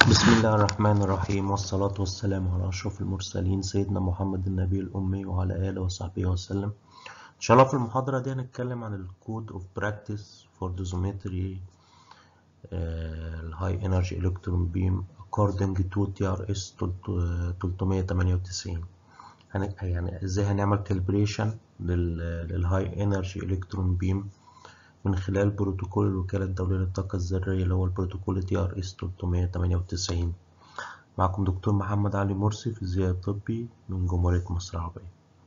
بسم الله الرحمن الرحيم والصلاة والسلام على أشرف المرسلين سيدنا محمد النبي الأمي وعلى آله وصحبه وسلم إن شاء الله في المحاضرة دي هنتكلم عن الكود اوف براكتس فور دوزومتري الهاي انرجي الكترون بيم according to TRS 398 يعني ازاي هنعمل كالبريشن للهاي انرجي الكترون بيم من خلال بروتوكول الوكالة الدولية للطاقة الذرية اللي هو البروتوكول تي ار اس 398 معكم دكتور محمد علي مرسي فيزيائي طبي من جمهورية مصر العربية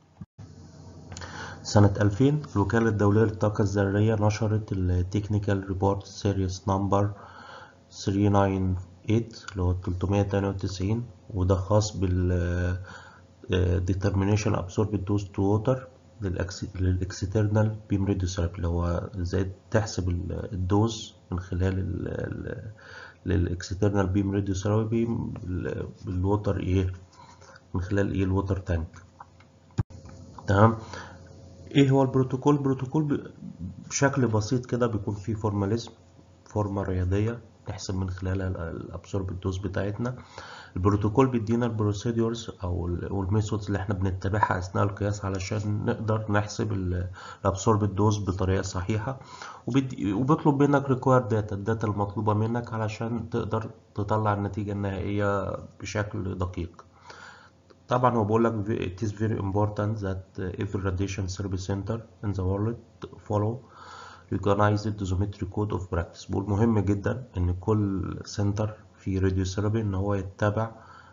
سنة 2000 الوكالة الدولية للطاقة الذرية نشرت التكنيكال ريبورت سيريس نمبر 398 اللي هو 398 وده خاص بال determination absorbed dose to water للاكسترنال بيم ريديوسر اللي هو ازاي تحسب الدوز من خلال للاكسترنال بيم ريديوسر بيم بالووتر ايه من خلال ايه الووتر تانك تمام ايه هو البروتوكول البروتوكول بشكل بسيط كده بيكون فيه فورماليزم فورمه رياضيه نحسب من خلالها الابسورب الدوز بتاعتنا البروتوكول بيدينا البروسيدورز او الميثودز اللي احنا بنتبعها اثناء القياس علشان نقدر نحسب الابسورب الدوز بطريقه صحيحه وبيطلب منك ريكوير داتا الداتا المطلوبه منك علشان تقدر تطلع النتيجه النهائيه بشكل دقيق طبعا هو بيقول لك it is very important that every radiation service center in the world follow recognized dosimetry code of practice بقول مهم جدا ان كل سنتر في راديو ثيرابي ان هو يتبع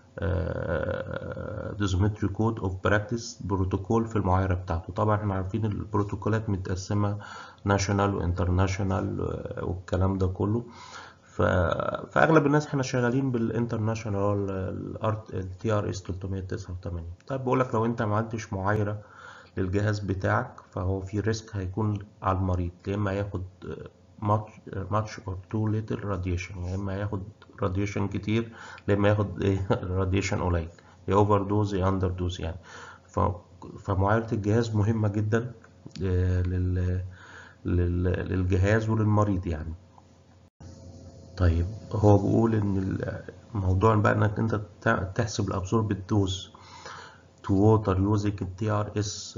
دوزومتري كود اوف براكتس بروتوكول في المعايره بتاعته طبعا احنا عارفين البروتوكولات متقسمه ناشونال وانترناشونال والكلام ده كله فاغلب الناس احنا شغالين بالانترناشونال التي ار اس 389 طيب بقول لك لو انت ما عندش معايره للجهاز بتاعك فهو في ريسك هيكون على المريض يا اما ياخد ماتش اور تو ليتل راديشن يا اما ياخد راديشن كتير يا اما ياخد ايه راديشن قليل يا اوفر دوز يا اندر دوز يعني فمعايره الجهاز مهمه جدا لل للجهاز وللمريض يعني طيب هو بيقول ان الموضوع بقى انك انت تحسب الابسورب الدوز تو ووتر يوزك التي ار اس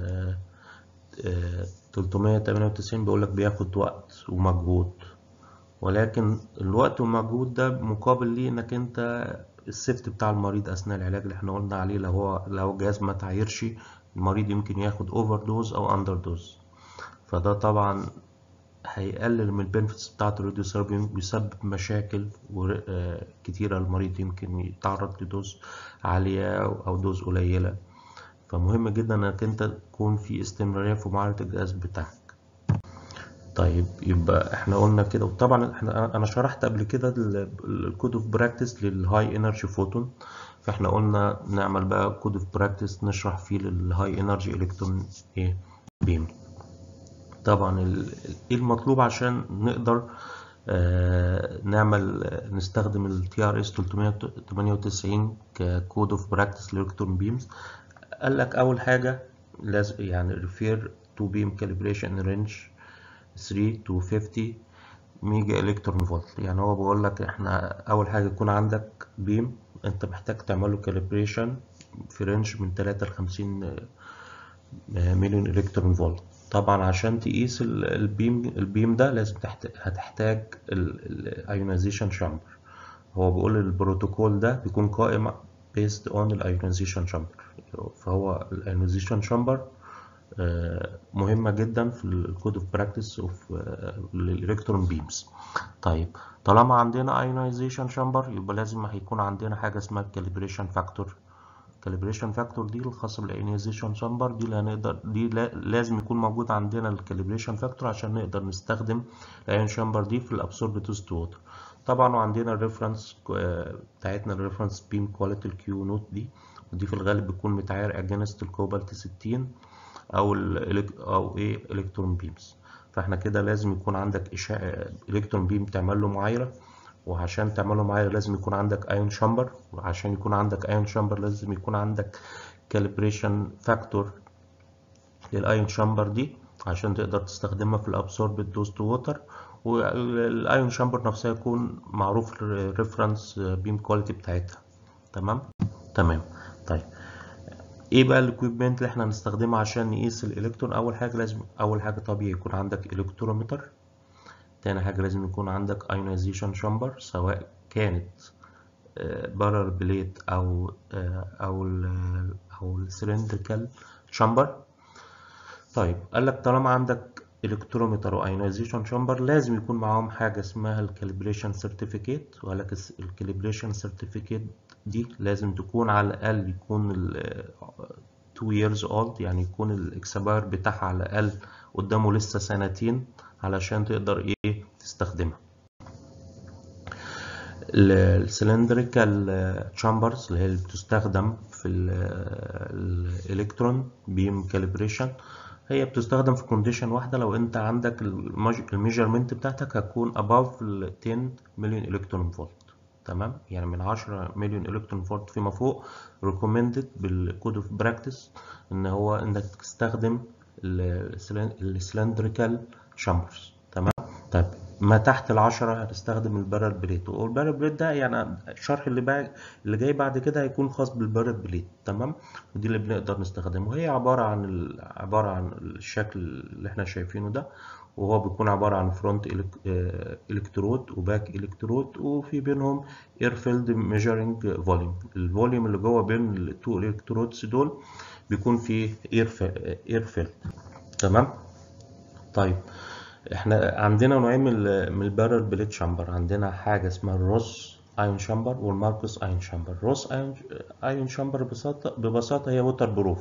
398 بيقول لك بياخد وقت ومجهود ولكن الوقت والمجهود ده مقابل ليه انك انت السيفت بتاع المريض اثناء العلاج اللي احنا قلنا عليه لو هو لو الجهاز ما تعايرش المريض يمكن ياخد اوفر دوز او اندر دوز فده طبعا هيقلل من البنفيتس بتاعت الراديو ثيرابي بيسبب مشاكل كتيرة المريض يمكن يتعرض لدوز عالية أو دوز قليلة فمهم جدا انك انت تكون في استمرارية في معالجة الجهاز بتاعك طيب يبقى احنا قلنا كده وطبعا احنا انا شرحت قبل كده الكود اوف براكتس للهاي انرجي فوتون فاحنا قلنا نعمل بقى كود اوف براكتس نشرح فيه للهاي انرجي الكترون ايه بيم طبعا ايه المطلوب عشان نقدر آه نعمل نستخدم ال TRS 398 ككود اوف براكتس للالكترون بيمز قال لك اول حاجه لازم يعني refer to beam calibration range 3 to 50 ميجا الكترون فولت يعني هو بيقول لك احنا اول حاجه يكون عندك بيم انت محتاج تعمل له كاليبريشن في رينج من 3 ل 50 مليون الكترون فولت طبعا عشان تقيس البيم البيم ده لازم هتحتاج الايونيزيشن شامبر هو بيقول البروتوكول ده بيكون قائم based on الايونيزيشن شامبر فهو الايونيزيشن شامبر مهمة جدا في الكود اوف براكتس اوف الالكترون بيمز طيب طالما عندنا ايونيزيشن شامبر يبقى لازم هيكون عندنا حاجة اسمها كاليبريشن فاكتور الكاليبريشن فاكتور دي الخاصة بالايونيزيشن شامبر دي اللي هنقدر دي لازم يكون موجود عندنا الكاليبريشن فاكتور عشان نقدر نستخدم الايون شامبر دي في الابسورب تو ووتر طبعا وعندنا الريفرنس بتاعتنا الريفرنس بيم كواليتي الكيو نوت دي ودي في الغالب بتكون متعاير اجينست الكوبالت 60 او ال او ايه الكترون بيمز فاحنا كده لازم يكون عندك اشعاع الكترون بيم تعمل له معايره وعشان تعمله معايره لازم يكون عندك ايون شامبر وعشان يكون عندك ايون شامبر لازم يكون عندك كاليبريشن فاكتور للايون شامبر دي عشان تقدر تستخدمها في الابسورب دوز تو ووتر والايون شامبر نفسها يكون معروف الريفرنس بيم كواليتي بتاعتها تمام تمام طيب ايه بقى الاكويبمنت اللي احنا هنستخدمها عشان نقيس الالكترون اول حاجه لازم اول حاجه طبيعي يكون عندك الكترومتر تاني حاجه لازم يكون عندك ايونيزيشن شامبر سواء كانت بارر بليت او او ال او السلندريكال شامبر طيب قال لك طالما عندك الكترومتر وايونيزيشن شامبر لازم يكون معاهم حاجه اسمها الكاليبريشن سيرتيفيكيت وقال لك الكاليبريشن سيرتيفيكيت دي لازم تكون على الاقل يكون ال 2 years old يعني يكون الاكسباير بتاعها على الاقل قدامه لسه سنتين علشان تقدر ايه تستخدمها السلندريكال تشامبرز اللي هي اللي بتستخدم في الالكترون بيم كاليبريشن هي بتستخدم في كونديشن واحدة لو انت عندك الميجرمنت بتاعتك هتكون above ال 10 مليون الكترون فولت تمام يعني من 10 مليون الكترون فولت فيما فوق recommended بالكود اوف براكتس ان هو انك تستخدم السلندريكال شامبرز تمام طيب ما تحت العشرة هتستخدم البارل بليت والبارل بليت ده يعني الشرح اللي بقى اللي جاي بعد كده هيكون خاص بالبارل بليت تمام ودي اللي بنقدر نستخدمه وهي عبارة عن ال... عبارة عن الشكل اللي احنا شايفينه ده وهو بيكون عبارة عن فرونت الكترود وباك الكترود وفي بينهم اير فيلد ميجرنج فوليوم الفوليوم اللي جوه بين التو الكترودز دول بيكون فيه اير اير فيلد تمام طيب احنا عندنا نوعين من من البارل بليت شامبر عندنا حاجه اسمها الروس ايون شامبر والماركوس ايون شامبر الروس ايون ايون شامبر ببساطه ببساطه هي ووتر بروف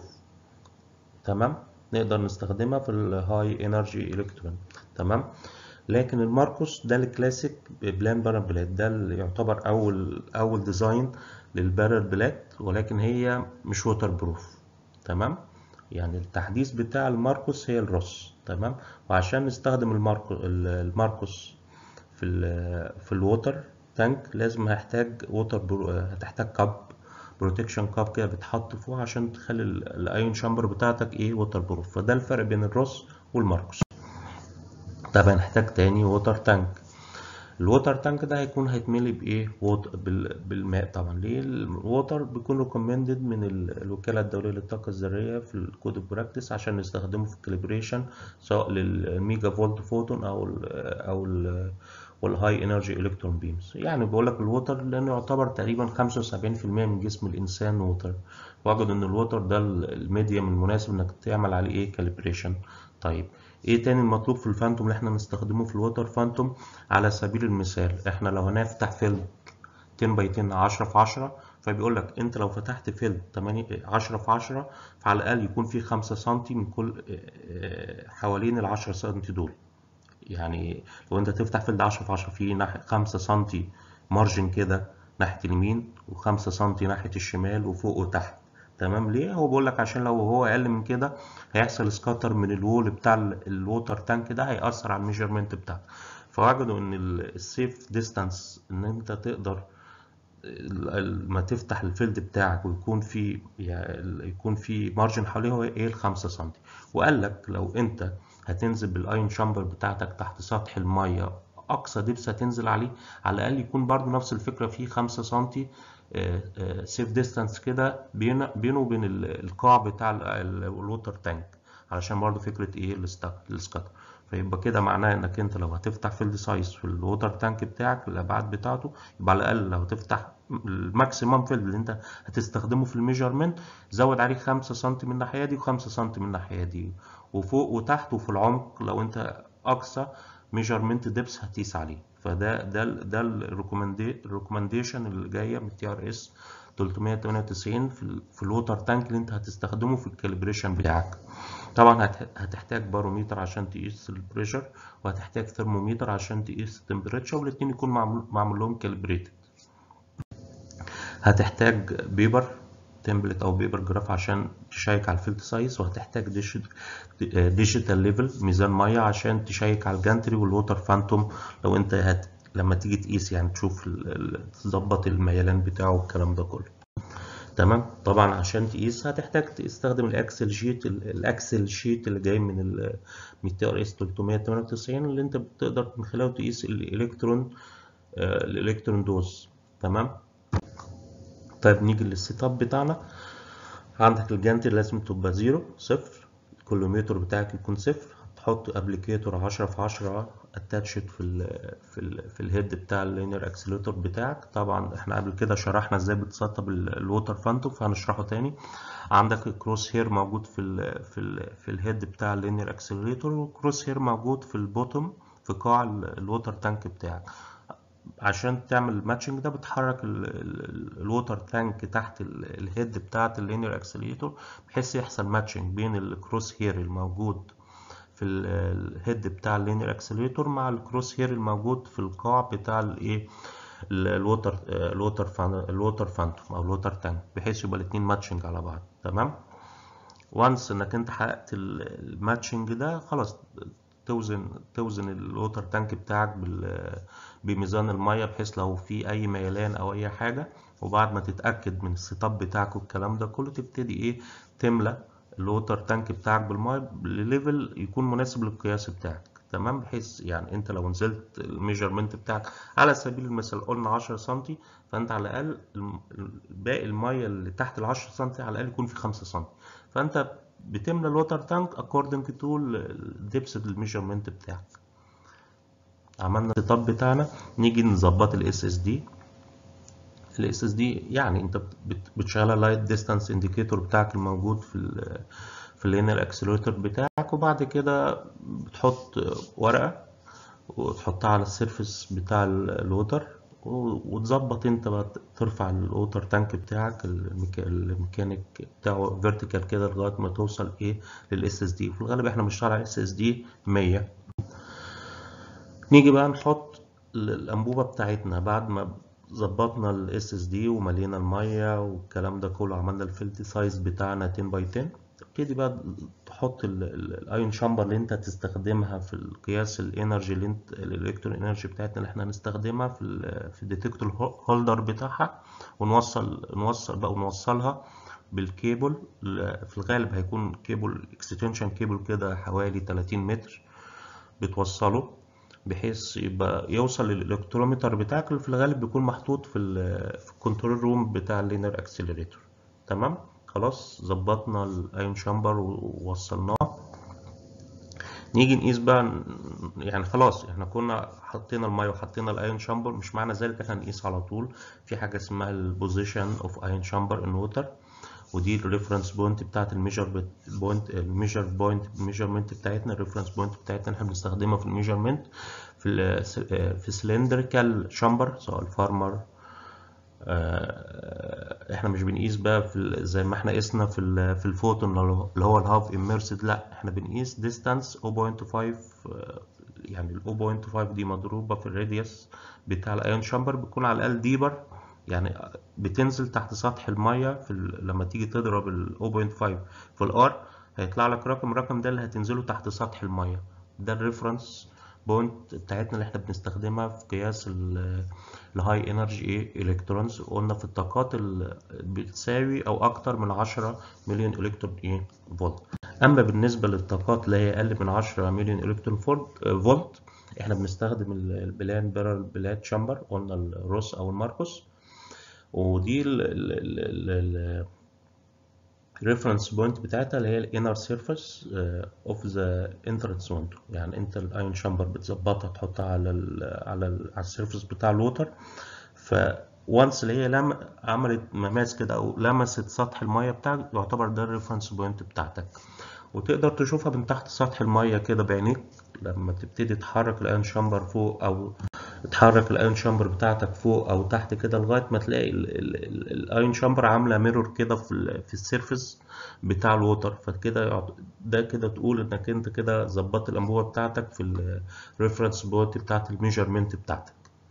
تمام نقدر نستخدمها في الهاي انرجي الكترون تمام لكن الماركوس ده الكلاسيك بلان بارل بلات ده اللي يعتبر اول اول ديزاين للبارل بلات ولكن هي مش ووتر بروف تمام يعني التحديث بتاع الماركوس هي الروس تمام وعشان نستخدم الماركو الماركوس في ال في الووتر تانك لازم هحتاج ووتر برو... هتحتاج كاب بروتكشن كاب كده بتحط فوق عشان تخلي الايون شامبر بتاعتك ايه ووتر بروف فده الفرق بين الروس والماركوس طبعا هنحتاج تاني ووتر تانك الووتر تانك ده هيكون هيتملي بايه ووتر بالماء طبعا ليه الووتر بيكون ريكومندد من الوكاله الدوليه للطاقه الذريه في الكود اوف براكتس عشان نستخدمه في الكاليبريشن سواء للميجا فولت فوتون او ال او ال والهاي انرجي الكترون بيمز يعني بقول لك الووتر لانه يعتبر تقريبا 75% من جسم الانسان ووتر واجد ان الووتر ده الميديم المناسب انك تعمل عليه ايه كاليبريشن طيب ايه تاني المطلوب في الفانتوم اللي احنا نستخدمه في الووتر فانتوم على سبيل المثال احنا لو هنفتح فيلد 10 باي 10 10 في 10 فبيقول لك انت لو فتحت فيلد 8 10 في 10 فعلى الاقل يكون في 5 سم من كل حوالين ال 10 سم دول يعني لو انت تفتح فيلد 10 في 10 في ناحيه 5 سم مارجن كده ناحيه اليمين و5 سم ناحيه الشمال وفوق وتحت تمام ليه هو بيقول لك عشان لو هو اقل من كده هيحصل سكاتر من الوول بتاع الووتر تانك ده هيأثر على الميجرمنت بتاعك فوجدوا ان السيف ديستانس ان انت تقدر ما تفتح الفيلد بتاعك ويكون في يعني يكون في مارجن حواليه هو ايه ال 5 سم وقال لك لو انت هتنزل بالايون شامبر بتاعتك تحت سطح الميه اقصى دبس هتنزل عليه على الاقل يكون برضو نفس الفكره فيه 5 سم سيف ديستانس كده بينه وبين القاع بتاع الووتر تانك علشان برضو فكره ايه السكاتر فيبقى كده معناه انك انت لو هتفتح فيلد سايز في الووتر تانك بتاعك الابعاد بتاعته يبقى على الاقل لو هتفتح الماكسيمم فيلد اللي انت هتستخدمه في الميجرمنت زود عليه 5 سم من الناحيه دي و5 سم من الناحيه دي وفوق وتحت وفي العمق لو انت اقصى ميجرمنت ديبس هتقيس عليه فده ده ده الريكومنديشن اللي جايه من تي ار اس 398 في, في الووتر تانك اللي انت هتستخدمه في الكاليبريشن بتاعك طبعا هتحتاج باروميتر عشان تقيس البريشر وهتحتاج ثرموميتر عشان تقيس التمبريتشر والاثنين يكون معمول, معمول لهم كاليبريتد هتحتاج بيبر تمبلت او بيبر جراف عشان تشيك على الفيلد سايز وهتحتاج ديجيتال ليفل ميزان ميه عشان تشيك على الجانتري والووتر فانتوم لو انت هت لما تيجي تقيس يعني تشوف تظبط الميلان بتاعه والكلام ده كله تمام طبعا عشان تقيس هتحتاج تستخدم الاكسل شيت الاكسل شيت اللي جاي من ال ميتي ار اس 398 اللي انت بتقدر من خلاله تقيس الالكترون الالكترون دوز تمام طيب نيجي للسيت اب بتاعنا عندك الجانتي لازم تبقى زيرو صفر الكولومتر بتاعك يكون صفر تحط ابليكيتور 10 في 10 اتاتشد في ال في ال في الهيد بتاع اللينير اكسلريتور بتاعك طبعا احنا قبل كده شرحنا ازاي بتسطب الووتر فانتوم فهنشرحه تاني عندك الكروس هير موجود في ال في ال في الهيد بتاع اللينير اكسلريتور والكروس هير موجود في البوتوم في قاع الووتر تانك بتاعك عشان تعمل الماتشنج ده بتحرك الووتر تانك تحت الهيد بتاعت اللينير اكسلريتور بحيث يحصل ماتشنج بين الكروس هير الموجود في الهيد بتاع اللينير اكسلريتور مع الكروس هير الموجود في القاع بتاع الايه الووتر الووتر الووتر فانتوم او الووتر تانك بحيث يبقى الاثنين ماتشنج على بعض تمام وانس انك انت حققت الماتشنج ده خلاص توزن توزن الووتر تانك بتاعك بميزان الميه بحيث لو في اي ميلان او اي حاجه وبعد ما تتاكد من السيت اب بتاعك والكلام ده كله تبتدي ايه تملى الووتر تانك بتاعك بالميه لليفل يكون مناسب للقياس بتاعك تمام بحيث يعني انت لو نزلت الميجرمنت بتاعك على سبيل المثال قلنا 10 سم فانت على الاقل باقي الميه اللي تحت ال 10 سم على الاقل يكون في 5 سم فانت بتملى الووتر تانك according to الدبس الميجرمنت بتاعك عملنا السيت اب بتاعنا نيجي نظبط الاس اس دي الاس اس دي يعني انت بتشغلها لايت ديستانس انديكيتور بتاعك الموجود في ال في اللينير اكسلريتور بتاعك وبعد كده بتحط ورقه وتحطها على السيرفيس بتاع الوتر وتظبط انت بقى ترفع الوتر تانك بتاعك الميكانيك بتاعه فيرتيكال كده لغايه ما توصل ايه للاس اس دي في الغالب احنا بنشتغل على اس اس دي 100 نيجي بقى نحط الانبوبه بتاعتنا بعد ما ظبطنا الاس اس دي وملينا الميه والكلام ده كله عملنا الفلتي سايز بتاعنا 10 باي 10 تبتدي بقى تحط الايون شامبر اللي انت هتستخدمها في القياس الانرجي اللي انت الالكترون انرجي بتاعتنا اللي احنا هنستخدمها في ال في الديتكتور هولدر بتاعها ونوصل نوصل بقى ونوصلها بالكيبل في الغالب هيكون كيبل اكستنشن كيبل كده حوالي 30 متر بتوصله بحيث يبقى يوصل للالكترومتر بتاعك اللي في الغالب بيكون محطوط في في الكنترول روم بتاع اللينير اكسلريتور تمام خلاص ظبطنا الايون شامبر ووصلناه نيجي نقيس بقى يعني خلاص احنا كنا حطينا الميه وحطينا الايون شامبر مش معنى ذلك احنا نقيس على طول في حاجه اسمها البوزيشن اوف ايون شامبر ان ووتر ودي الريفرنس بوينت بتاعت الميجر بوينت الميجر بوينت الميجرمنت بتاعتنا الريفرنس بوينت بتاعتنا احنا بنستخدمها في الميجرمنت في ال في سلندريكال شامبر سواء الفارمر احنا مش بنقيس بقى في زي ما احنا قسنا في في الفوتون اللي هو الهاف اميرسد لا احنا بنقيس ديستانس 0.5 يعني ال 0.5 دي مضروبه في الراديوس بتاع الايون شامبر بيكون على الاقل ديبر يعني بتنزل تحت سطح الميه في لما تيجي تضرب ال 0.5 في الار هيطلع لك رقم الرقم ده اللي هتنزله تحت سطح الميه ده الريفرنس بوينت بتاعتنا اللي احنا بنستخدمها في قياس الهاي انرجي ايه الكترونز قلنا في الطاقات اللي بتساوي او اكتر من 10 مليون الكترون ايه فولت اما بالنسبه للطاقات اللي هي اقل من 10 مليون الكترون فولت احنا بنستخدم البلان بيرل بلاد شامبر قلنا الروس او الماركوس ودي الريفرنس بوينت بتاعتها اللي هي الانر سيرفيس اوف ذا انترنس ويندو يعني انت الايون شامبر بتظبطها تحطها على ال على ال على السيرفيس بتاع الووتر ف وانس اللي هي لم عملت مماس كده او لمست سطح الميه بتاعك يعتبر ده الريفرنس بوينت بتاعتك وتقدر تشوفها من تحت سطح الميه كده بعينيك لما تبتدي تحرك الايون شامبر فوق او تحرك الايون شامبر بتاعتك فوق او تحت كده لغايه ما تلاقي الايون شامبر عامله ميرور كده في في السيرفيس بتاع الووتر فكده ده كده تقول انك انت كده ظبطت الانبوبه بتاعتك في الريفرنس بوينت بتاعت الميجرمنت بتاعتك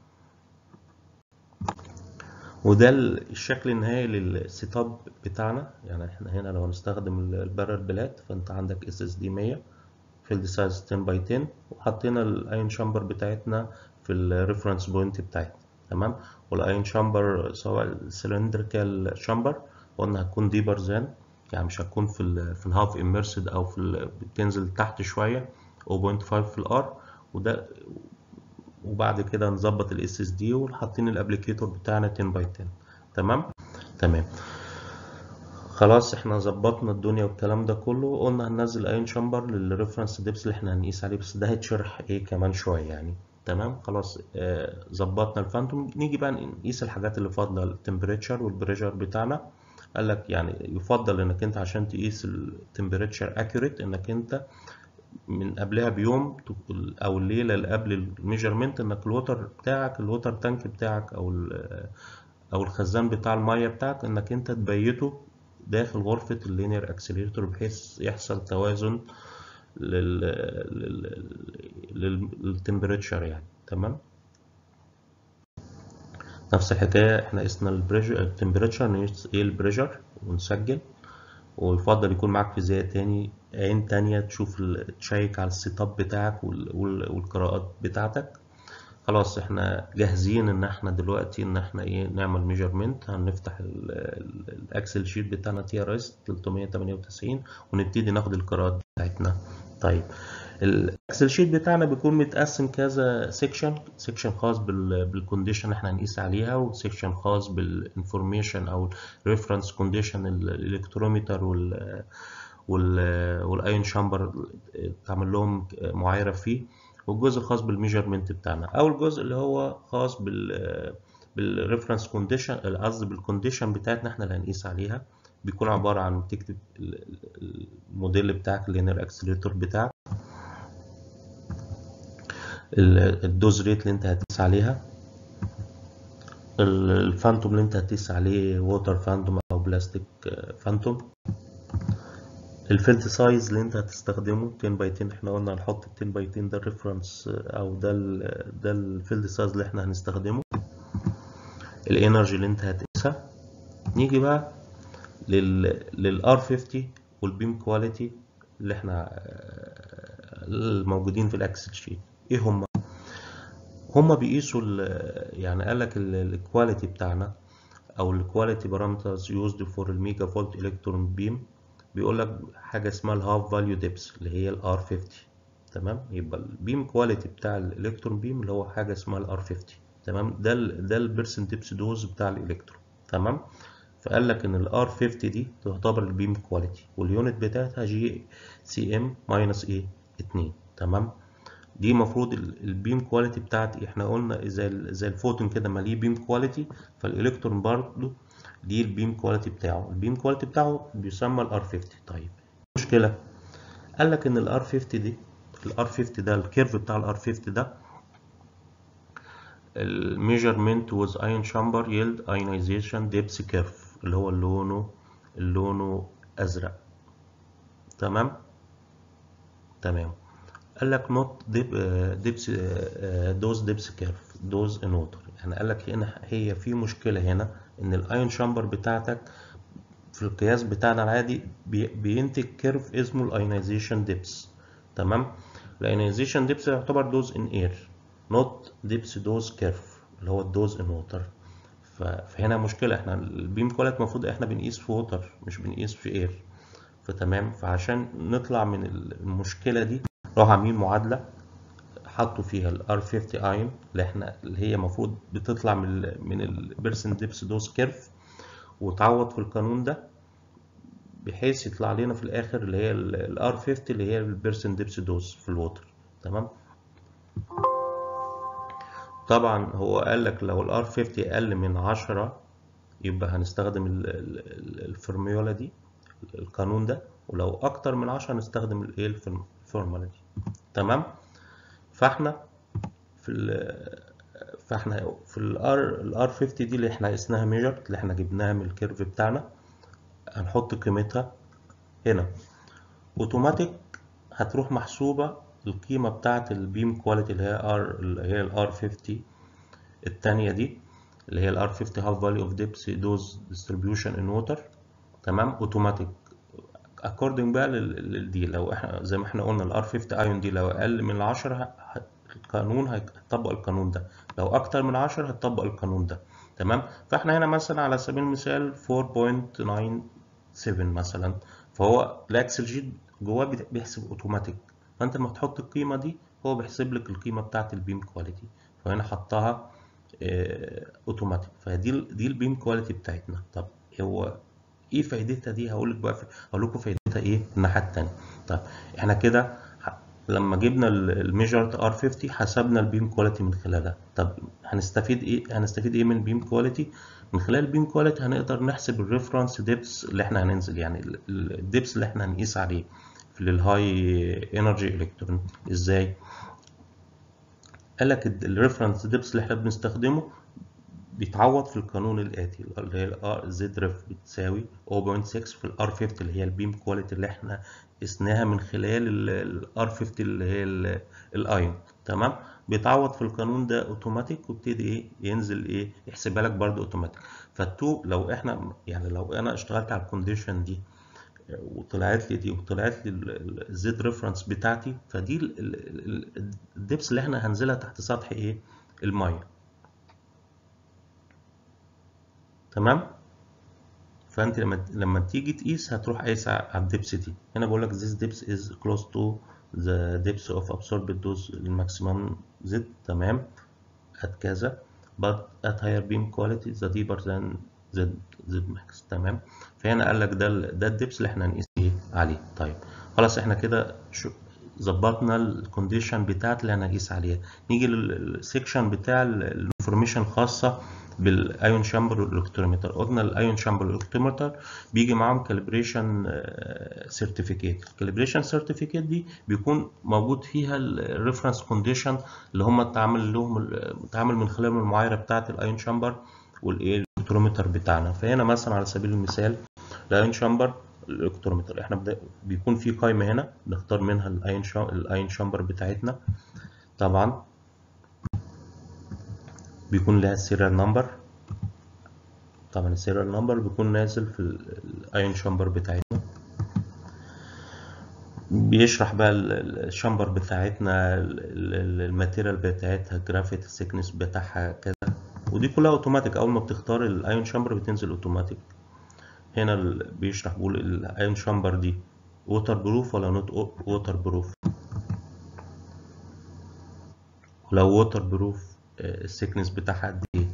وده الشكل النهائي للسيت اب بتاعنا يعني احنا هنا لو هنستخدم البارل بلات فانت عندك اس اس دي 100 فيلد سايز 10 باي 10 وحطينا الايون شامبر بتاعتنا في الريفرنس بوينت بتاعتنا تمام والايون شامبر سواء السلندريكال شامبر قلنا هتكون ديبر ذان يعني مش هتكون في ال في الهاف اميرسد او في ال بتنزل تحت شويه 0.5 في الار وده وبعد كده نظبط الاس اس دي وحاطين الابليكيتور بتاعنا 10 باي 10 تمام تمام خلاص احنا ظبطنا الدنيا والكلام ده كله قلنا هننزل ايون شامبر للريفرنس ديبس اللي احنا هنقيس عليه بس ده هيتشرح ايه كمان شويه يعني تمام خلاص آه ظبطنا الفانتوم نيجي بقى نقيس الحاجات اللي فاضله التمبريتشر والبريشر بتاعنا قال لك يعني يفضل انك انت عشان تقيس التمبريتشر اكيوريت انك انت من قبلها بيوم او الليله اللي قبل الميجرمنت انك الوتر بتاعك الوتر تانك بتاعك او او الخزان بتاع الميه بتاعك انك انت تبيته داخل غرفه اللينير اكسلريتور بحيث يحصل توازن لل للتمبريتشر يعني تمام نفس الحكايه احنا قسنا البريشر التمبريتشر نقيس ايه البريشر ونسجل ويفضل يكون معاك فيزياء تاني عين تانية تشوف تشيك على السيت اب بتاعك والقراءات بتاعتك خلاص احنا جاهزين ان احنا دلوقتي ان احنا ايه نعمل ميجرمنت هنفتح الاكسل شيت بتاعنا تي ار اس 398 ونبتدي ناخد القراءات بتاعتنا طيب الاكسل شيت بتاعنا بيكون متقسم كذا سيكشن سيكشن خاص بالكونديشن اللي احنا هنقيس عليها وسيكشن خاص بالانفورميشن او الريفرنس كونديشن الالكترومتر وال والايون شامبر تعمل لهم معايره فيه والجزء الخاص بالميجرمنت بتاعنا او الجزء اللي هو خاص بال بالريفرنس كونديشن قصدي بالكونديشن بتاعتنا احنا اللي هنقيس عليها بيكون عباره عن تكتب الموديل بتاعك اللينير اكسلريتور بتاعك الدوز ريت اللي انت هتقيس عليها الفانتوم اللي انت هتقيس عليه ووتر فانتوم او بلاستيك فانتوم الفيلد سايز اللي انت هتستخدمه 10 باي 10 احنا قلنا هنحط 10 باي 10 ده الريفرنس او ده ال ده الفيلد سايز اللي احنا هنستخدمه الانرجي اللي انت هتقيسها نيجي بقى لل للار 50 والبيم كواليتي اللي احنا الموجودين في الاكسل شيت ايه هم هم بيقيسوا يعني قال لك الكواليتي بتاعنا او الكواليتي بارامترز يوزد فور الميجا فولت الكترون بيم بيقول لك حاجه اسمها الهاف فاليو ديبس اللي هي الار 50 تمام يبقى البيم كواليتي بتاع الالكترون بيم اللي هو حاجه اسمها الار 50 تمام ده ال ده البيرسنت ديبس دوز بتاع الالكترون تمام فقال لك ان الار 50 دي تعتبر البيم كواليتي واليونت بتاعتها جي سي ام ماينس ايه 2 تمام دي المفروض البيم كواليتي بتاعتي احنا قلنا زي زي الفوتون كده ما ليه بيم كواليتي فالالكترون برضه دي البيم كواليتي بتاعه البيم كواليتي بتاعه بيسمى الار 50 طيب المشكله قال لك ان الار 50 دي الار 50 ده الكيرف بتاع الار 50 ده الميجرمنت وز ايون شامبر يلد ايونيزيشن ديبس كيرف اللي هو لونه لونه ازرق تمام تمام قال لك نوت ديب ديبس دوز ديبس كيرف دوز ان ووتر يعني قال لك هنا هي في مشكله هنا ان الايون شامبر بتاعتك في القياس بتاعنا العادي بينتج كيرف اسمه الايونيزيشن ديبس تمام الايونيزيشن ديبس يعتبر دوز ان اير نوت ديبس دوز كيرف اللي هو الدوز ان ووتر فهنا مشكله احنا البيم كواليتي المفروض احنا بنقيس في ووتر مش بنقيس في اير فتمام فعشان نطلع من المشكله دي راحوا عاملين معادله حطوا فيها الار 50 ايون اللي احنا اللي هي المفروض بتطلع من ال من البيرسن ديبس دوز كيرف وتعوض في القانون ده بحيث يطلع لنا في الاخر اللي هي الار 50 اللي هي البيرسن ديبس دوز في الووتر تمام طبعا هو قال لك لو الار 50 اقل من 10 يبقى هنستخدم الفورميولا دي القانون ده ولو اكتر من 10 هنستخدم الايه الفورمولا دي تمام فاحنا في ال فاحنا في الار الار 50 دي اللي احنا قسناها ميجر اللي احنا جبناها من الكيرف بتاعنا هنحط قيمتها هنا اوتوماتيك هتروح محسوبة القيمة بتاعة البيم كواليتي اللي هي ار اللي هي الار 50 التانية دي اللي هي الار 50 هاف فاليو اوف ديبس دوز ديستريبيوشن ان ووتر تمام اوتوماتيك اكوردنج بقى للدي لو احنا زي ما احنا قلنا الار 50 ايون دي لو اقل من 10 القانون هيطبق القانون ده لو اكتر من 10 هتطبق القانون ده تمام فاحنا هنا مثلا على سبيل المثال 4.97 مثلا فهو الاكسل شيت جواه بت- بيحسب اوتوماتيك فانت لما تحط القيمه دي هو بيحسب لك القيمه بتاعه البيم كواليتي فهنا حطها آه، اوتوماتيك فدي ال- دي البيم كواليتي بتاعتنا طب هو ايه فايدتها دي هقول لك بقى هقول لكم فايدتها ايه الناحيه التانيه طب احنا كده ح- لما جبنا الميجرد ار 50 حسبنا البيم كواليتي من خلالها طب هنستفيد ايه هنستفيد ايه من البيم كواليتي من خلال البيم كواليتي هنقدر نحسب الريفرنس ديبس اللي احنا هننزل يعني الديبس اللي احنا هنقيس عليه في الهاي انرجي الكترون ازاي قال لك الريفرنس ديبس اللي احنا بنستخدمه بيتعوض في القانون الآتي اللي هي الار زد ريف بتساوي 0.6 في الار 50 اللي هي البيم كواليتي اللي احنا قسناها من خلال الار 50 اللي هي ال- الايون تمام بيتعوض في القانون ده اوتوماتيك وابتدي ايه ينزل ايه يحسبها لك برضه اوتوماتيك فالتو لو احنا يعني لو انا اشتغلت على الكونديشن دي وطلعت لي دي وطلعت لي الزد ريفرنس بتاعتي فدي ال- ال- ال- الدبس اللي احنا هنزلها تحت سطح ايه الميه تمام فانت لما لما تيجي تقيس هتروح قايس على الدبس دي هنا بقول لك this depth is close to the depth of absorbed dose الماكسيمم z تمام at كذا but at higher beam quality the deeper than z z max تمام فهنا قال لك ده ال- ده الدبس اللي احنا هنقيس ايه عليه طيب خلاص احنا كده شو ظبطنا الكونديشن بتاعت اللي هنقيس عليها نيجي للسيكشن بتاع الانفورميشن الخاصه بالايون شامبر والالكترومتر قلنا الايون شامبر والالكترومتر بيجي معاهم كاليبريشن سيرتيفيكيت الكاليبريشن سيرتيفيكيت دي بيكون موجود فيها الريفرنس كونديشن اللي هم اتعمل لهم اتعمل من خلالهم المعايره بتاعه الايون شامبر والايه الالكترومتر بتاعنا فهنا مثلا على سبيل المثال الايون شامبر الالكترومتر احنا بدا بيكون في قائمه هنا نختار منها الايون شامبر الايون شامبر بتاعتنا طبعا بيكون لها السيريال نمبر طبعا السيريال نمبر بيكون نازل في الايون شامبر بتاعتنا بيشرح بقى ال- ال- الشامبر بتاعتنا ال- ال- الماتيريال بتاعتها جرافيت السيكنس بتاعها كذا ودي كلها اوتوماتيك اول ما بتختار الايون شامبر بتنزل اوتوماتيك هنا ال- بيشرح بيقول الايون شامبر دي ووتر بروف ولا نوت ووتر بروف ولو ووتر بروف السيكنس بتاعها قد ايه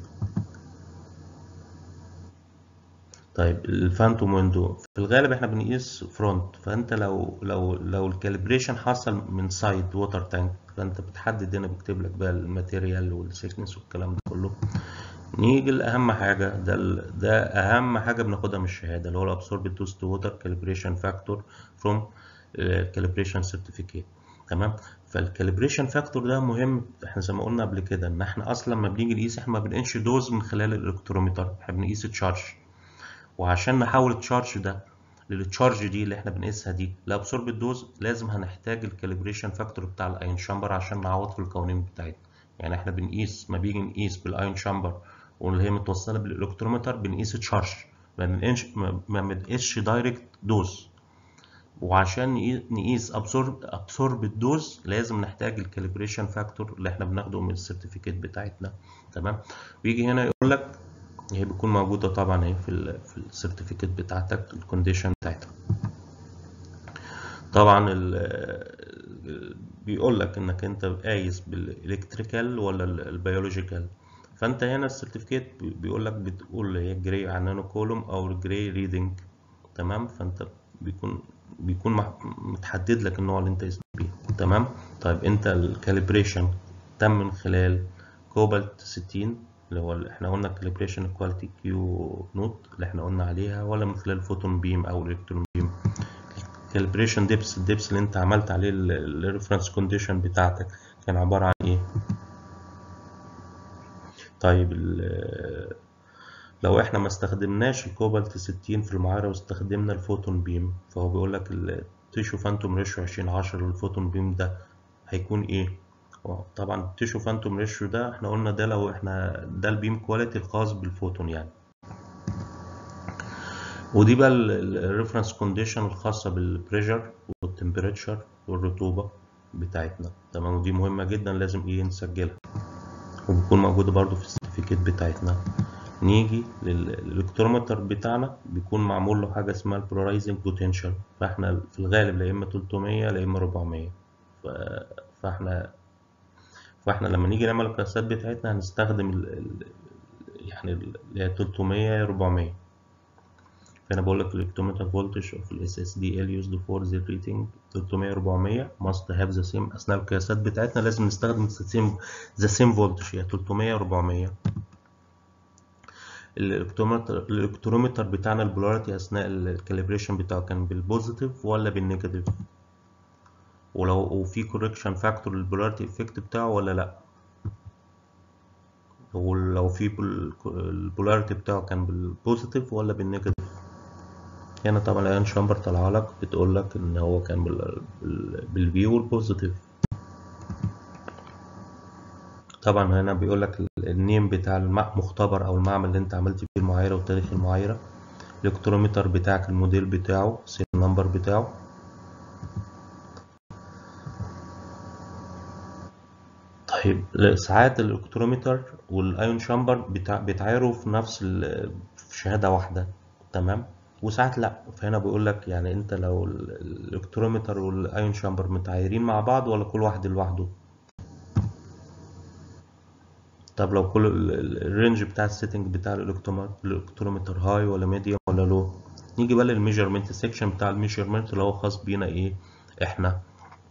طيب الفانتوم ويندو في الغالب احنا بنقيس فرونت فانت لو لو لو الكاليبريشن حصل من سايد ووتر تانك فانت بتحدد هنا بيكتب لك بقى الماتيريال والسيكنس والكلام ده كله نيجي لأهم حاجة ده ال- ده أهم حاجة بناخدها من الشهادة اللي هو الأبسوربد دوز تو ووتر كاليبريشن فاكتور فروم كاليبريشن سيرتيفيكيت تمام فالكاليبريشن فاكتور ده مهم احنا زي ما قلنا قبل كده ان احنا اصلا لما بنيجي نقيس احنا ما بنقيسش دوز من خلال الالكترومتر احنا بنقيس تشارج وعشان نحول التشارج ده للتشارج دي اللي احنا بنقيسها دي لابسورب الدوز لازم هنحتاج الكاليبريشن فاكتور بتاع الايون شامبر عشان نعوض في القوانين بتاعتنا يعني احنا بنقيس ما بيجي نقيس بالايون شامبر واللي هي متوصله بالالكترومتر بنقيس تشارج ما بنقيسش ما ما بنقيسش دايركت دوز وعشان نقي- نقيس ابسورب ابسورب الدوز لازم نحتاج الكاليبريشن فاكتور اللي احنا بناخده من السيرتيفيكيت بتاعتنا تمام ويجي هنا يقول لك هي بتكون موجودة طبعا اهي في ال في السيرتيفيكيت بتاعتك الكونديشن بتاعتها طبعا ال بيقول لك انك انت قايس بالالكتريكال ولا ال- البيولوجيكال فانت هنا السيرتيفيكيت بيقول لك بتقول هي جراي على نانو كولوم او الجراي ريدنج تمام فانت بيكون بيكون مح- متحدد لك النوع اللي انت قست بيه تمام طيب انت الكاليبريشن تم من خلال كوبالت 60 اللي هو اللي احنا قلنا كاليبريشن كواليتي كيو نوت اللي احنا قلنا عليها ولا من خلال فوتون بيم او الكترون بيم كاليبريشن ديبس الديبس اللي انت عملت عليه الريفرنس كونديشن بتاعتك كان عبارة عن ايه طيب ال- لو احنا ما استخدمناش الكوبالت 60 في المعايرة واستخدمنا الفوتون بيم فهو بيقول لك التيشو فانتوم ريشيو 20 10 للفوتون بيم ده هيكون ايه طبعا التيشو فانتوم ريشيو ده احنا قلنا ده لو احنا ده البيم كواليتي الخاص بالفوتون يعني ودي بقى الريفرنس كونديشن الخاصة بالبريشر والتمبريتشر والرطوبة بتاعتنا تمام ودي مهمة جدا لازم ايه نسجلها وبتكون موجودة برضو في السيرتيفيكيت بتاعتنا نيجي للالكترومتر بتاعنا بيكون معمول له حاجه اسمها البولارايزنج بوتنشال فاحنا في الغالب لا اما 300 لا اما 400 ف... فاحنا فاحنا لما نيجي نعمل القياسات بتاعتنا هنستخدم ال... ال... يعني اللي هي 300 400 فانا بقول لك الالكترومتر فولتج اوف الاس اس دي ال يوزد فور ذا ريتنج 300 400 ماست هاف ذا سيم اثناء القياسات بتاعتنا لازم نستخدم ذا سيم فولتج يعني 300 400 الالكترومتر الالكترومتر بتاعنا البولاريتي اثناء الكاليبريشن بتاعه كان بالبوزيتيف ولا بالنيجاتيف ولو وفي كوركشن فاكتور للبولاريتي افكت بتاعه ولا لا ولو في البولاريتي بتاعه كان بالبوزيتيف ولا بالنيجاتيف هنا طبعا الايون شامبر طالعه لك بتقول لك ان هو كان بالفي والبوزيتيف طبعا هنا بيقول لك النيم بتاع المختبر او المعمل اللي انت عملت فيه المعايره وتاريخ المعايره الالكترومتر بتاعك الموديل بتاعه سيل نمبر بتاعه طيب ساعات الالكترومتر والايون شامبر بتاع بيتعايروا في نفس في شهاده واحده تمام وساعات لا فهنا بيقول لك يعني انت لو الالكترومتر والايون شامبر متعايرين مع بعض ولا كل واحد لوحده طب لو كل الرينج بتاع السيتنج بتاع الالكترومتر هاي ولا ميديوم ولا لو نيجي بقى للميجرمنت سيكشن بتاع الميجرمنت اللي هو خاص بينا ايه احنا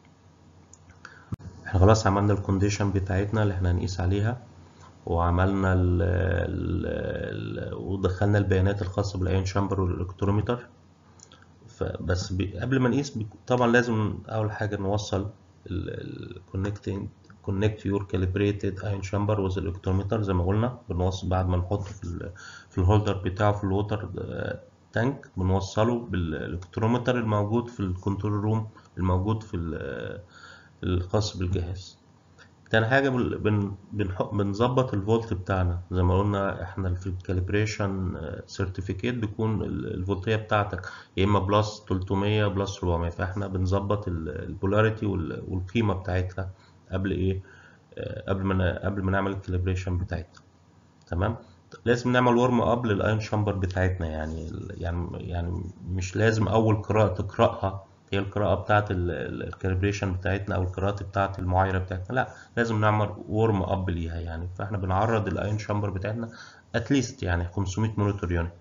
احنا خلاص عملنا الكونديشن بتاعتنا اللي احنا هنقيس عليها وعملنا ال ال ودخلنا البيانات الخاصة بالايون شامبر والالكترومتر فبس قبل ما نقيس طبعا لازم اول حاجة نوصل الكونكتنج connect your calibrated ion chamber with electrometer زي ما قلنا بنوصل بعد ما نحطه في ال في الهولدر بتاعه في الووتر تانك بنوصله بالالكترومتر الموجود في الكنترول روم الموجود في الخاص بالجهاز تاني حاجة بن بنظبط الفولت بتاعنا زي ما قلنا احنا في الكاليبريشن سيرتيفيكيت بيكون الفولتية بتاعتك يا اما بلس 300 بلس 400 فاحنا بنظبط البولاريتي والقيمة بتاعتها قبل ايه قبل ما قبل ما نعمل الكاليبريشن بتاعتنا تمام لازم نعمل ورم اب للايون شامبر بتاعتنا يعني يعني يعني مش لازم اول قراءه تقراها هي القراءه بتاعه الكاليبريشن بتاعتنا او القراءه بتاعه المعايره بتاعتنا لا لازم نعمل ورم اب ليها يعني فاحنا بنعرض الايون شامبر بتاعتنا اتليست يعني 500 مونيتور يونت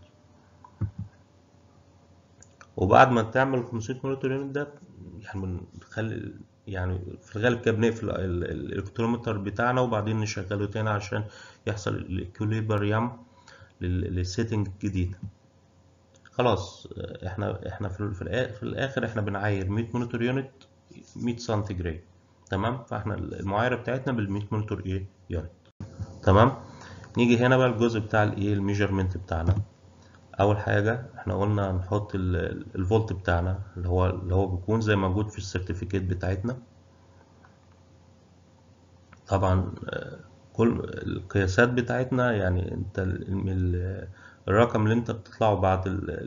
وبعد ما تعمل 500 مونيتور يونت ده يعني بنخلي يعني في الغالب كده بنقفل الالكترومتر بتاعنا وبعدين نشغله تاني عشان يحصل الاكوليبريم للسيتنج الجديدة خلاص احنا احنا في, في الاخر احنا بنعاير 100 مونيتور يونت 100 سنتيجراد تمام فاحنا المعايره بتاعتنا بال 100 مونيتور ايه يونت تمام نيجي هنا بقى الجزء بتاع الايه الميجرمنت بتاعنا اول حاجه احنا قلنا نحط الفولت بتاعنا اللي هو اللي هو بيكون زي موجود في السيرتيفيكيت بتاعتنا طبعا كل القياسات بتاعتنا يعني انت الرقم اللي انت بتطلعه بعد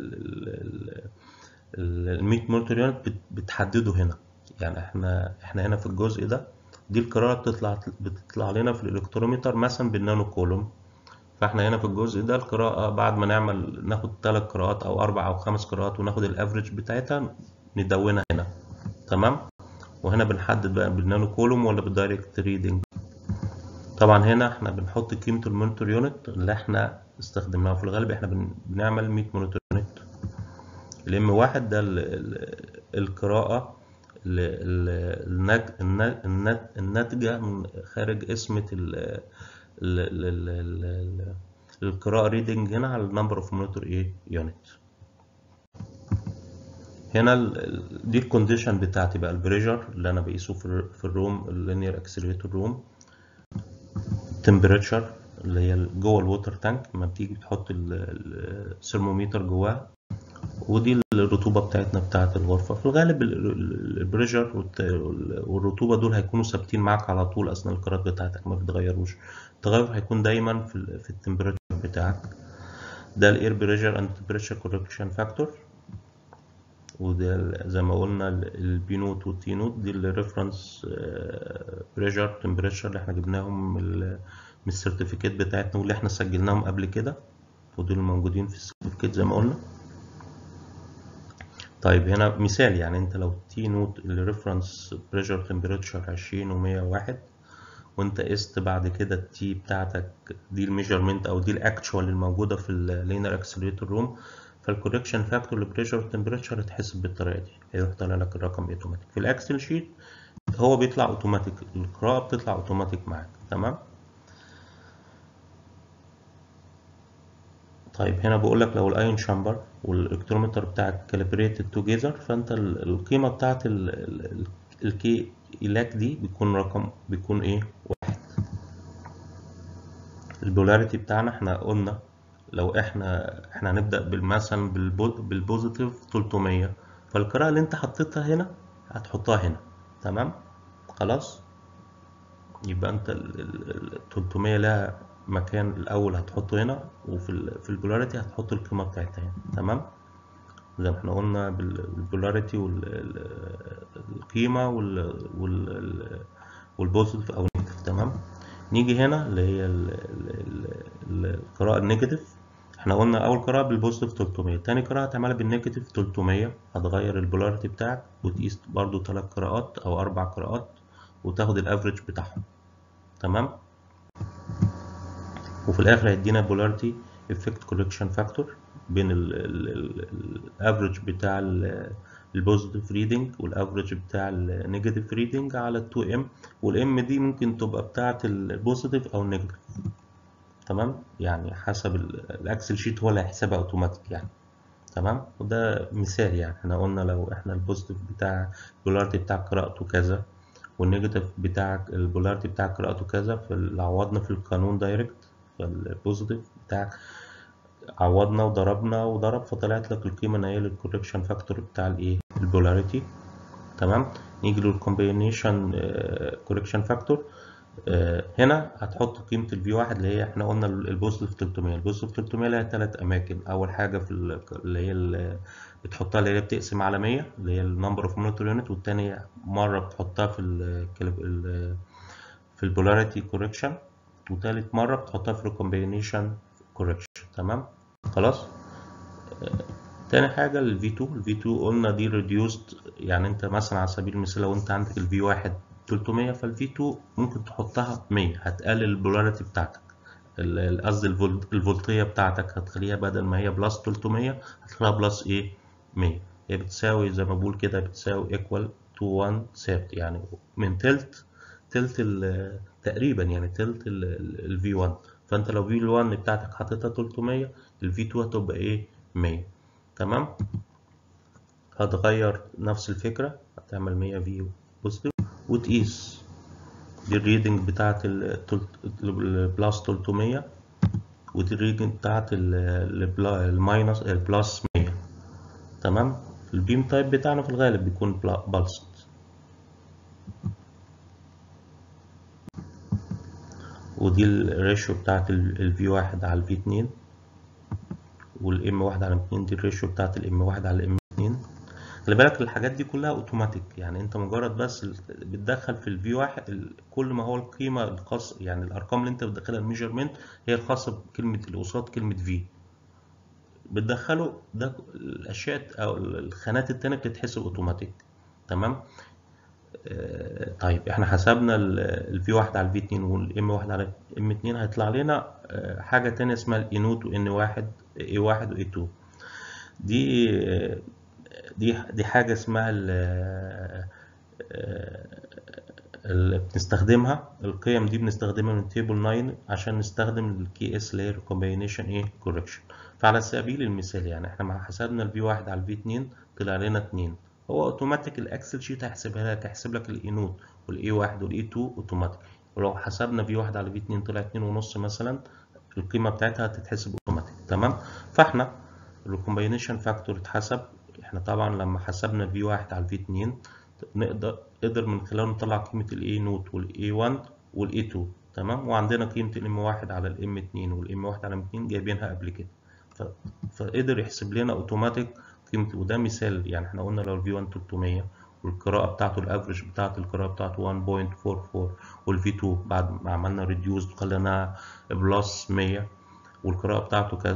ال 100 مونيتور يونت بتحدده هنا يعني احنا احنا هنا في الجزء ده دي القراءه بتطلع بتطلع لنا في الالكترومتر مثلا بالنانو كولوم فاحنا هنا في الجزء ده القراءة بعد ما نعمل ناخد ثلاث قراءات أو أربع أو خمس قراءات وناخد الأفريج بتاعتها ندونها هنا تمام وهنا بنحدد بقى بالنانو كولوم ولا بالدايركت ريدنج طبعا هنا احنا بنحط قيمة المونيتور يونت اللي احنا استخدمناها في الغالب احنا بنعمل 100 مونيتور يونت الام واحد ده القراءة الناتجة من خارج اسمة القراءة ريدنج هنا على النمبر اوف مونيتور ايه يونت هنا دي الكونديشن بتاعتي بقى البريشر اللي انا بقيسه في في الروم اللينير اكسلريتور روم التمبريتشر اللي هي جوه الووتر تانك لما بتيجي بتحط الثرمومتر جواه ودي الرطوبة بتاعتنا بتاعت الغرفة في الغالب البريشر والرطوبة دول هيكونوا ثابتين معاك على طول أثناء القراءات بتاعتك ما بيتغيروش التغير هيكون دايما في, في التمبريتشر بتاعك ده الاير بريشر اند تمبريتشر كوركشن فاكتور وده زي ما قلنا البي نوت والتي نوت دي الريفرنس بريشر تمبريتشر اللي احنا جبناهم من السيرتيفيكيت بتاعتنا واللي احنا سجلناهم قبل كده ودول الموجودين في السيرتيفيكيت زي ما قلنا طيب هنا مثال يعني انت لو تي نوت الريفرنس بريشر تمبريتشر 20 و101 وانت قست بعد كده التي بتاعتك دي الميجرمنت او دي الاكتشوال الموجوده في اللينر اكسلريتور روم فالكوركشن فاكتور للبريشر تمبريتشر هتحسب بالطريقه دي هيروح طالع لك الرقم اوتوماتيك في الاكسل شيت هو بيطلع اوتوماتيك القراءه بتطلع اوتوماتيك معاك تمام طيب هنا بقول لك لو الايون شامبر والالكترومتر بتاعك كاليبريتد توجذر فانت القيمه بتاعت الكي إلاك دي بيكون رقم بيكون ايه واحد البولاريتي بتاعنا احنا قلنا لو احنا احنا هنبدأ مثلا بالبوزيتيف 300 فالقراءة اللي انت حطيتها هنا هتحطها هنا تمام خلاص يبقى انت ال 300 لها مكان الاول هتحطه هنا وفي ال في البولاريتي هتحط القيمة بتاعتها هنا تمام زي ما احنا قلنا بالبولاريتي والقيمة والبوزيتيف او نيجاتيف تمام نيجي هنا اللي هي القراءة النيجاتيف احنا قلنا اول قراءة بالبوزيتيف 300 تاني قراءة هتعملها بالنيجاتيف 300 هتغير البولاريتي بتاعك وتقيس برضو تلات قراءات او اربع قراءات وتاخد الافريج بتاعهم تمام وفي الاخر هيدينا بولاريتي افكت كوركشن فاكتور بين الافريج بتاع البوزيتيف ريدنج والافريج بتاع النيجاتيف ريدنج على ال 2 ام والام دي ممكن تبقى بتاعه البوزيتيف او النيجاتيف تمام يعني حسب الاكسل شيت هو اللي هيحسبها اوتوماتيك يعني تمام وده مثال يعني احنا قلنا لو احنا البوزيتيف بتاع البولاريتي بتاع قراءته كذا والنيجاتيف بتاع البولاريتي بتاع قراءته كذا فعوضنا في القانون دايركت فالبوزيتيف بتاع عوضنا وضربنا وضرب فطلعت لك القيمه النهائيه للكوركشن فاكتور بتاع الايه البولاريتي تمام نيجي للكومبينيشن كوركشن فاكتور هنا هتحط قيمه الفي واحد اللي هي احنا قلنا البوزيتيف 300 البوزيتيف 300 لها ثلاث اماكن اول حاجه في اللي هي اللي بتحطها اللي هي بتقسم على 100 اللي هي النمبر اوف مونيتور يونت والثانيه مره بتحطها في ال في البولاريتي كوركشن وثالث مره بتحطها في الكومبينيشن كوركشن تمام خلاص تاني حاجة ال V2 ال V2 قلنا دي reduced يعني انت مثلا على سبيل المثال لو انت عندك ال V1 300 فال V2 ممكن تحطها 100 هتقلل البولاريتي بتاعتك قصدي الفولتية بتاعتك هتخليها بدل ما هي بلس 300 هتخليها بلس ايه 100 هي بتساوي زي ما بقول كده بتساوي equal to 1 ثابت يعني من تلت تلت تقريبا يعني تلت ال V1 فانت لو في 1 بتاعتك حطيتها 300 الفي 2 هتبقى ايه 100 تمام هتغير نفس الفكره هتعمل 100 في بوزيتيف وتقيس دي الريدنج بتاعت البلس 300 ودي الريدنج بتاعت الماينس البلس 100 تمام البيم تايب بتاعنا في الغالب بيكون بالست ودي الريشيو بتاعت الفي واحد على الفي اتنين والام واحد على اتنين دي الريشيو بتاعت الام واحد على الام اتنين خلي بالك الحاجات دي كلها اوتوماتيك يعني انت مجرد بس بتدخل في الفي واحد كل ما هو القيمه الخاصه يعني الارقام اللي انت بتدخلها الميجرمنت هي الخاصه بكلمه اللي قصاد كلمه في بتدخله ده الاشياء او الخانات التانية بتتحسب اوتوماتيك تمام طيب احنا حسبنا الفي واحد على الفي اتنين والام واحد على ام اتنين هيطلع لنا حاجة تانية اسمها الاي نوت وان واحد اي واحد واي تو دي دي دي حاجة اسمها اللي بنستخدمها القيم دي بنستخدمها من تيبل 9 عشان نستخدم الكي اس اللي هي الكومبينيشن ايه كوركشن فعلى سبيل المثال يعني احنا مع حسبنا الفي واحد على الفي اتنين طلع لنا اتنين هو اوتوماتيك الاكسل شيت هيحسبها لك هيحسب لك الاي نوت والاي واحد والاي 2 اوتوماتيك ولو حسبنا في واحد على في 2 طلع 2 ونص مثلا القيمه بتاعتها هتتحسب اوتوماتيك تمام فاحنا الكومباينيشن فاكتور اتحسب احنا طبعا لما حسبنا في واحد على في 2 نقدر قدر من خلاله نطلع قيمه الاي نوت والاي 1 والاي 2 تمام وعندنا قيمه الام واحد على الام 2 والام واحد على ام 2 جايبينها قبل كده فقدر يحسب لنا اوتوماتيك قيمته وده مثال يعني احنا قلنا لو الفي 1 300 والقراءة بتاعته الافريج بتاعت القراءة بتاعته 1.44 والفي 2 بعد ما عملنا ريديوز خليناها بلس 100 والقراءة بتاعته كذا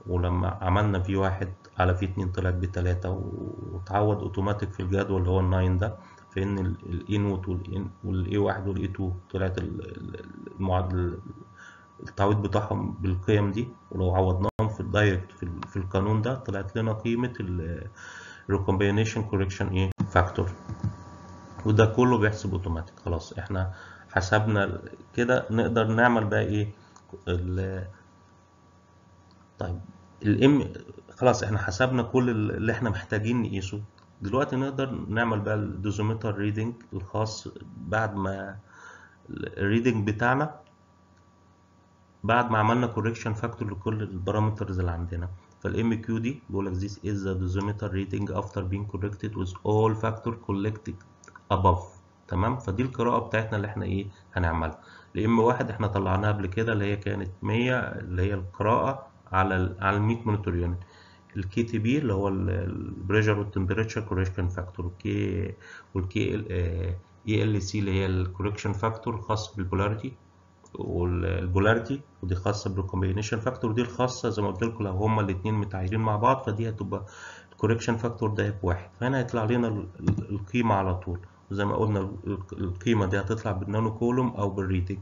ولما عملنا في واحد على في اتنين طلعت بتلاتة وتعود اوتوماتيك في الجدول اللي هو الناين ده فإن الاي نوت والاي واحد والاي تو طلعت المعادلة التعويض بتاعهم بالقيم دي ولو عوضناهم في الدايركت في, في القانون ده طلعت لنا قيمة ال recombination correction ايه فاكتور وده كله بيحسب اوتوماتيك خلاص احنا حسبنا كده نقدر نعمل بقى ايه ال طيب الام خلاص احنا حسبنا كل اللي احنا محتاجين نقيسه دلوقتي نقدر نعمل بقى الدوزومتر ريدنج الخاص بعد ما الريدنج بتاعنا بعد ما عملنا كوريكشن فاكتور لكل البارامترز اللي عندنا فالام كيو دي بيقول لك this is the dosimeter reading after being corrected with all factor collected above تمام فدي القراءة بتاعتنا اللي احنا ايه هنعملها الام واحد احنا طلعناها قبل كده اللي هي كانت 100 اللي هي القراءة على ال على ال 100 مونيتور يونت الكي تي بي اللي هو البريشر والتمبريتشر كوريكشن فاكتور والكي والكي اي ال سي اللي هي الكوريكشن فاكتور الخاص بالبولاريتي والبولاريتي ودي خاصه بالكومبينيشن فاكتور ودي الخاصه زي ما قلت لكم لو هما الاثنين متعايرين مع بعض فدي هتبقى الكوريكشن فاكتور ده بواحد فهنا هيطلع لنا القيمه على طول وزي ما قلنا القيمه دي هتطلع بالنانو كولوم او بالريتنج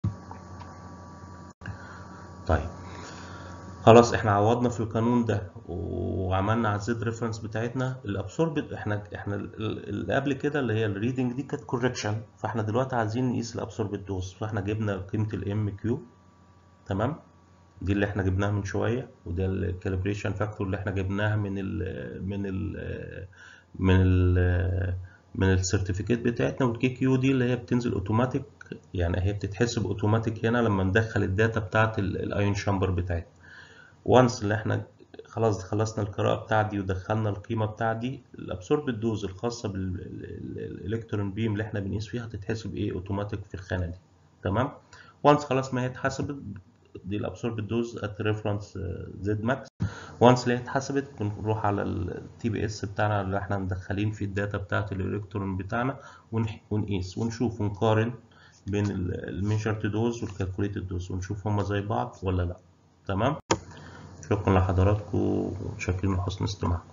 طيب خلاص احنا عوضنا في القانون ده وعملنا على الزد ريفرنس بتاعتنا الابسورب احنا احنا اللي قبل كده اللي هي الريدنج دي كانت كوركشن فاحنا دلوقتي عايزين نقيس الابسورب دوز فاحنا جبنا قيمه الام كيو تمام دي اللي احنا جبناها من شويه وده الكاليبريشن فاكتور اللي احنا جبناها من ال من ال من ال من السيرتيفيكيت بتاعتنا والكي كيو دي اللي هي بتنزل اوتوماتيك يعني هي بتتحسب اوتوماتيك هنا لما ندخل الداتا بتاعت الايون شامبر بتاعتنا وانس اللي احنا خلاص خلصنا القراءة بتاع دي ودخلنا القيمة بتاع دي الابسورب دوز الخاصة بالالكترون بيم اللي احنا بنقيس فيها هتتحسب ايه اوتوماتيك في الخانة دي تمام وانس خلاص ما هي اتحسبت دي الابسورب دوز ات ريفرنس زد ماكس وانس اللي هي اتحسبت بنروح على التي بي اس بتاعنا اللي احنا مدخلين فيه الداتا بتاعت الالكترون بتاعنا ونقيس ونشوف ونقارن بين الميجرد دوز والكالكوليتد دوز ونشوف هما زي بعض ولا لا تمام شكرا لحضراتكم وشاكرين لحسن استماعكم